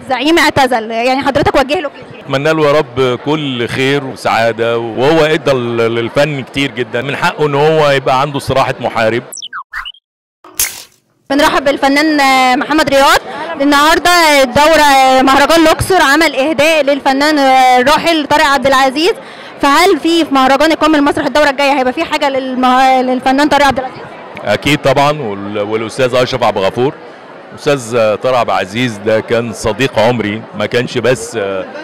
زعيم اعتزل يعني حضرتك وجه له كلمة. اتمنى له يا رب كل خير وسعاده وهو ادى للفن كتير جدا من حقه ان هو يبقى عنده صراحه محارب بنرحب بالفنان آه، محمد رياض النهارده الدوره آه، مهرجان الاقصر عمل اهداء للفنان آه، الراحل طارق عبد العزيز فهل في في مهرجان القومي المسرح الدوره الجايه هيبقى في حاجه للمه... للفنان طارق عبد العزيز؟ اكيد طبعا وال- والاستاذ اشرف عبد الغفور استاذ طارق عبد العزيز ده كان صديق عمري ما كانش بس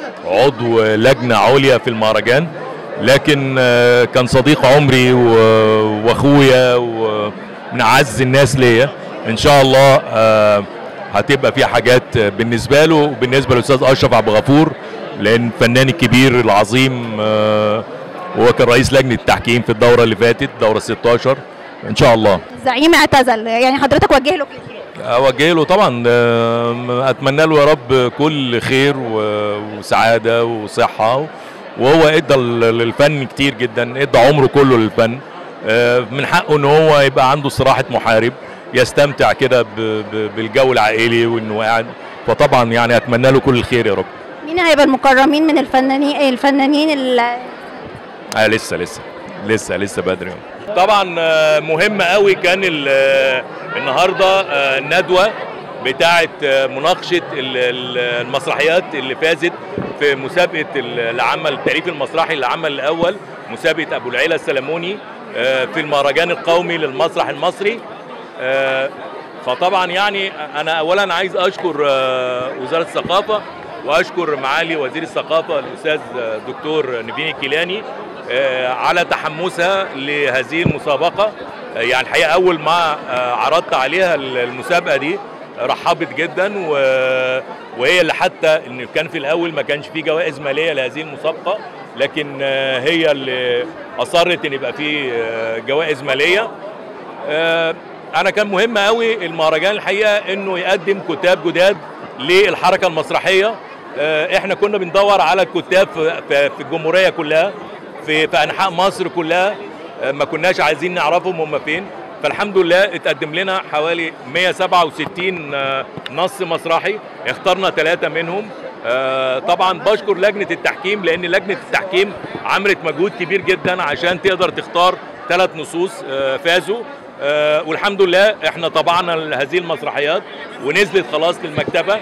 عضو لجنه عليا في المهرجان لكن كان صديق عمري و- واخويا ومن اعز الناس ليا ان شاء الله آه، هتبقى في حاجات بالنسبه له وبالنسبه للاستاذ اشرف عبد الغفور لان الفنان الكبير العظيم آه، هو كان رئيس لجنه التحكيم في الدوره اللي فاتت دوره 16 ان شاء الله زعيم اعتزل يعني حضرتك وجه له كلمة. اوجه له طبعا آه، اتمنى له يا رب كل خير و- وسعاده وصحه وهو ادى ل- للفن كتير جدا ادى عمره كله للفن آه، من حقه ان هو يبقى عنده صراحه محارب يستمتع كده ب- ب- بالجو العائلي وانه قاعد فطبعا يعني اتمنى له كل الخير يا رب مين هيبقى المكرمين من الفنانين الفنانين اللي آه لسه لسه لسه لسه بدري طبعا آه، مهم قوي كان ال- آه، النهارده آه، الندوه بتاعه آه، مناقشه ال- ال- المسرحيات اللي فازت في مسابقه ال- العمل التعريف المسرحي العمل الاول مسابقه ابو العيله السلموني آه، في المهرجان القومي للمسرح المصري آه، فطبعا يعني انا اولا عايز اشكر آه، وزاره الثقافه واشكر معالي وزير الثقافه الاستاذ آه، دكتور نبيل الكيلاني آه، على تحمسها لهذه المسابقه آه، يعني الحقيقه اول ما آه، عرضت عليها المسابقه دي رحبت جدا و... وهي اللي حتى ان كان في الاول ما كانش في جوائز ماليه لهذه المسابقه لكن آه، هي اللي اصرت ان يبقى في آه، جوائز ماليه آه، انا كان مهم قوي المهرجان الحقيقه انه يقدم كتاب جداد للحركه المسرحيه آه، احنا كنا بندور على الكتاب في- في في الجمهوريه كلها في في انحاء مصر كلها آه، ما كناش عايزين نعرفهم هم فين فالحمد لله اتقدم لنا حوالي 167 آه، نص مسرحي اخترنا ثلاثه منهم آه، طبعا بشكر لجنه التحكيم لان لجنه التحكيم عملت مجهود كبير جدا عشان تقدر تختار ثلاث نصوص آه، فازوا آه، والحمد لله احنا طبعنا هذه المسرحيات ونزلت خلاص للمكتبه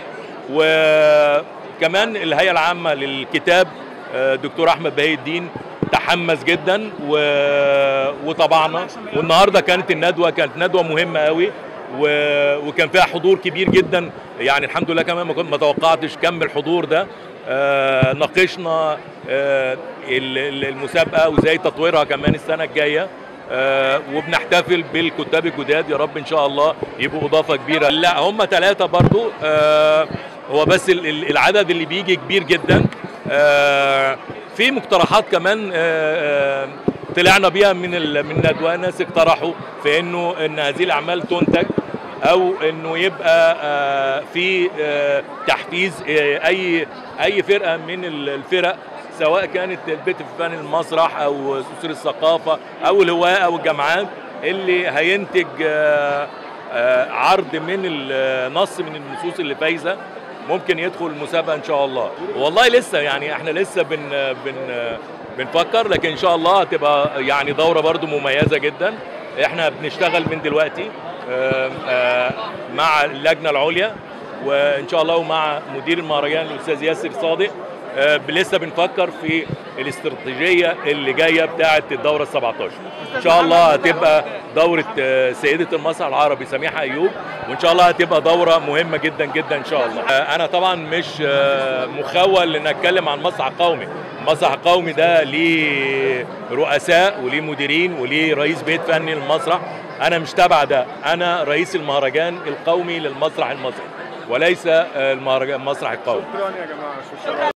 وكمان الهيئه العامه للكتاب آه، دكتور احمد بهي الدين تحمس جدا و... وطبعنا والنهارده كانت الندوه كانت ندوه مهمه قوي و... وكان فيها حضور كبير جدا يعني الحمد لله كمان ما كنت ما توقعتش كم الحضور ده آه ناقشنا آه ال- ال- المسابقه وازاي تطويرها كمان السنه الجايه آه وبنحتفل بالكتاب الجداد يا رب ان شاء الله يبقوا اضافه كبيره لا هم ثلاثه برضو آه هو بس ال- ال- العدد اللي بيجي كبير جدا آه في مقترحات كمان آه آه طلعنا بيها من ال- من الندوه ناس اقترحوا في انه ان هذه الاعمال تنتج او انه يبقى آه، في آه، تحفيز آه، اي اي فرقه من ال- الفرق سواء كانت البيت في فن المسرح او سوسر الثقافه او الهواة او الجامعات اللي هينتج آه، آه، عرض من النص من النصوص اللي فايزه ممكن يدخل المسابقه ان شاء الله والله لسه يعني احنا لسه بن بن بنفكر لكن ان شاء الله هتبقى يعني دوره برضو مميزه جدا احنا بنشتغل من دلوقتي آه، آه، مع اللجنه العليا وان شاء الله ومع مدير المهرجان الاستاذ ياسر صادق آه، لسه بنفكر في الاستراتيجيه اللي جايه بتاعه الدوره ال 17 ان شاء الله هتبقى دوره آه، سيده المسرح العربي سميحه ايوب وان شاء الله هتبقى دوره مهمه جدا جدا ان شاء الله آه، انا طبعا مش آه، مخول ان اتكلم عن المسرح القومي المسرح القومي ده ليه رؤساء وليه مديرين وليه رئيس بيت فني للمسرح انا مش تبع ده انا رئيس المهرجان القومي للمسرح المصري وليس آه، المهرجان المسرح القومي شكرا يا جماعه شكرا